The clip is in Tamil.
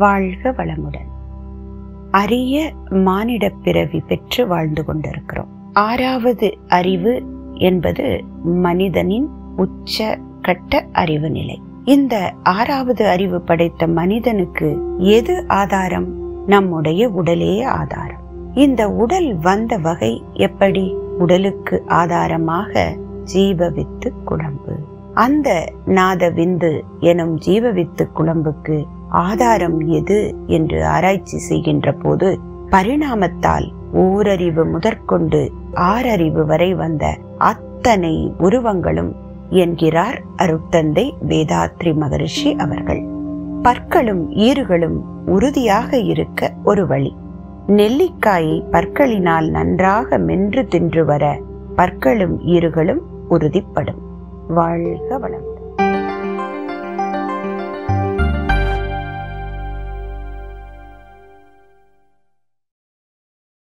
வாழ்க வளமுடன் அரிய மானிடப் பிறவி பெற்று வாழ்ந்து கொண்டிருக்கிறோம் ஆறாவது அறிவு என்பது மனிதனின் உச்ச கட்ட அறிவு நிலை இந்த ஆறாவது அறிவு படைத்த மனிதனுக்கு எது ஆதாரம் நம்முடைய உடலே ஆதாரம் இந்த உடல் வந்த வகை எப்படி உடலுக்கு ஆதாரமாக ஜீவவித்து குழம்பு அந்த நாத விந்து எனும் ஜீவவித்து குழம்புக்கு ஆதாரம் எது என்று ஆராய்ச்சி செய்கின்ற போது பரிணாமத்தால் ஓரறிவு முதற்கொண்டு ஆறறிவு வரை வந்த அத்தனை உருவங்களும் என்கிறார் அருட்தந்தை வேதாத்ரி மகரிஷி அவர்கள் பற்களும் ஈறுகளும் உறுதியாக இருக்க ஒரு வழி நெல்லிக்காயை பற்களினால் நன்றாக மென்று தின்று வர பற்களும் ஈறுகளும் உறுதிப்படும் வாழ்க வளம்